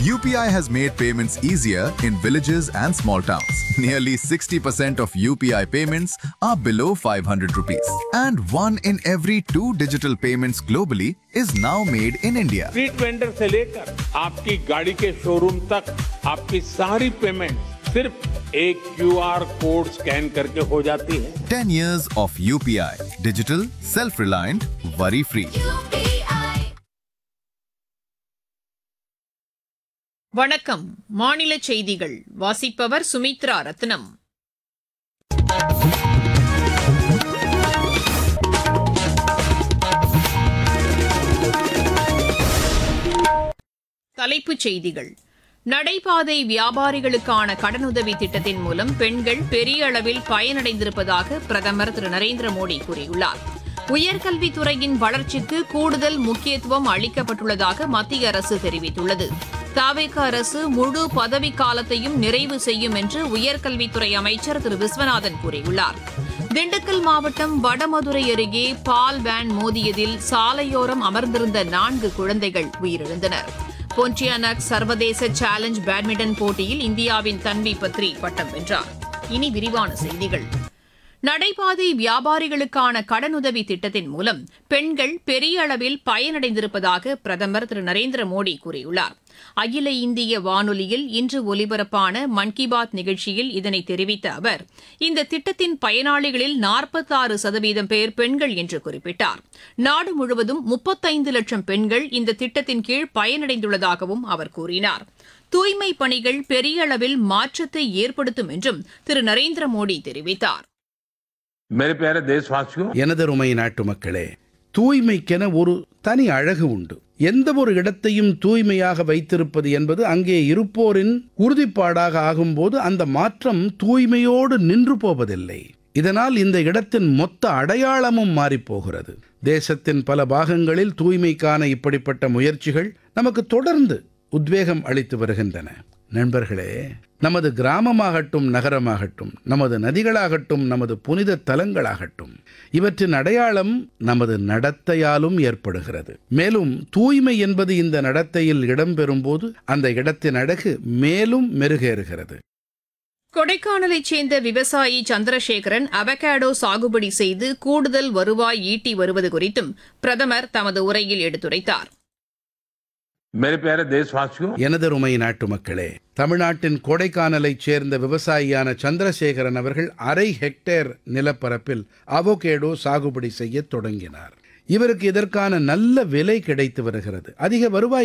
UPI has made payments easier in villages and small towns. Nearly 60% of UPI payments are below 500 rupees. And one in every two digital payments globally is now made in India. Street vendor से लेकर आपकी गाड़ी के showroom तक आपकी सारी payment सिर्फ एक क्यूआर कोड स्कैन करके हो जाती है 10 years of UPI. Digital, self-reliant, worry-free. வணக்கம் மாநில செய்திகள் வாசிப்பவர் சுமித்ரா ரத்னம் தலைப்புச் செய்திகள் நடைபாதை வியாபாரிகளுக்கான கடனுதவி திட்டத்தின் மூலம் பெண்கள் பெரிய அளவில் பயனடைந்திருப்பதாக பிரதமர் திரு நரேந்திர மோடி கூறியுள்ளார் உயர்கல்வித்துறையின் வளர்ச்சிக்கு கூடுதல் முக்கியத்துவம் அளிக்கப்பட்டுள்ளதாக மத்திய அரசு தெரிவித்துள்ளது தாவேக அரசு முழு பதவிக்காலத்தையும் நிறைவு செய்யும் என்று உயர்கல்வித்துறை அமைச்சர் திரு விஸ்வநாதன் கூறியுள்ளார் திண்டுக்கல் மாவட்டம் வடமதுரை அருகே பால் வேன் மோதியதில் சாலையோரம் அமர்ந்திருந்த நான்கு குழந்தைகள் உயிரிழந்தனர் பொன்டியானக் சர்வதேச சேலஞ்ச் பேட்மிண்டன் போட்டியில் இந்தியாவின் தன்வி பத்ரி பட்டம் வென்றார் இனி விரிவான செய்திகள் நடைபாதை வியாபாரிகளுக்கான கடனுதவி திட்டத்தின் மூலம் பெண்கள் பெரிய அளவில் பயனடைந்திருப்பதாக பிரதமர் திரு நரேந்திர மோடி கூறியுள்ளார் அகில இந்திய வானொலியில் இன்று ஒலிபரப்பான மன் கி பாத் நிகழ்ச்சியில் இதனை தெரிவித்த அவர் இந்த திட்டத்தின் பயனாளிகளில் நாற்பத்தாறு சதவீதம் பேர் பெண்கள் என்று குறிப்பிட்டார் நாடு முழுவதும் முப்பத்தைந்து லட்சம் பெண்கள் இந்த திட்டத்தின் கீழ் பயனடைந்துள்ளதாகவும் அவர் கூறினார் தூய்மை பணிகள் பெரிய அளவில் மாற்றத்தை ஏற்படுத்தும் என்றும் திரு நரேந்திர மோடி தெரிவித்தார் मेरे प्यारे देशवासियों எனதருமை நாட்டு மக்களே தூய்மைக்கென ஒரு தனி அழகு உண்டு எந்த ஒரு இடத்தையும் தூய்மையாக வைத்திருப்பது என்பது அங்கே இருப்போரின் உறுதிப்பாடாக ஆகும்போது அந்த மாற்றம் தூய்மையோடு நின்று போவதில்லை இதனால் இந்த இடத்தின் மொத்த அடையாளமும் மாறிப்போகிறது தேசத்தின் பல பாகங்களில் தூய்மைக்கான இப்படிப்பட்ட முயற்சிகள் நமக்கு தொடர்ந்து உத்வேகம் அளித்து வருகின்றன நண்பர்களே நமது கிராமமாகட்டும் நகரமாகட்டும் நமது நதிகளாகட்டும் நமது புனித தலங்களாகட்டும் இவற்றின் அடையாளம் நமது நடத்தையாலும் ஏற்படுகிறது மேலும் தூய்மை என்பது இந்த நடத்தையில் இடம்பெறும்போது அந்த இடத்தின் அழகு மேலும் மெருகேறுகிறது கொடைக்கானலைச் சேர்ந்த விவசாயி சந்திரசேகரன் அவகேடோ சாகுபடி செய்து கூடுதல் வருவாய் ஈட்டி வருவது குறித்தும் பிரதமர் தமது உரையில் எடுத்துரைத்தார் मेरे प्यारे देशवासियों எனதருமை நாட்டு மக்களே தமிழ்நாட்டின் கொடைக்கானலைச் சேர்ந்த விவசாயியான சந்திரசேகரன் அவர்கள் அரை ஹெக்டேர் நிலப்பரப்பில் அவகேடோ சாகுபடி செய்யத் தொடங்கினார் இவருக்கு இதற்கான நல்ல விலை கிடைத்து வருகிறது அதிக வருவாய்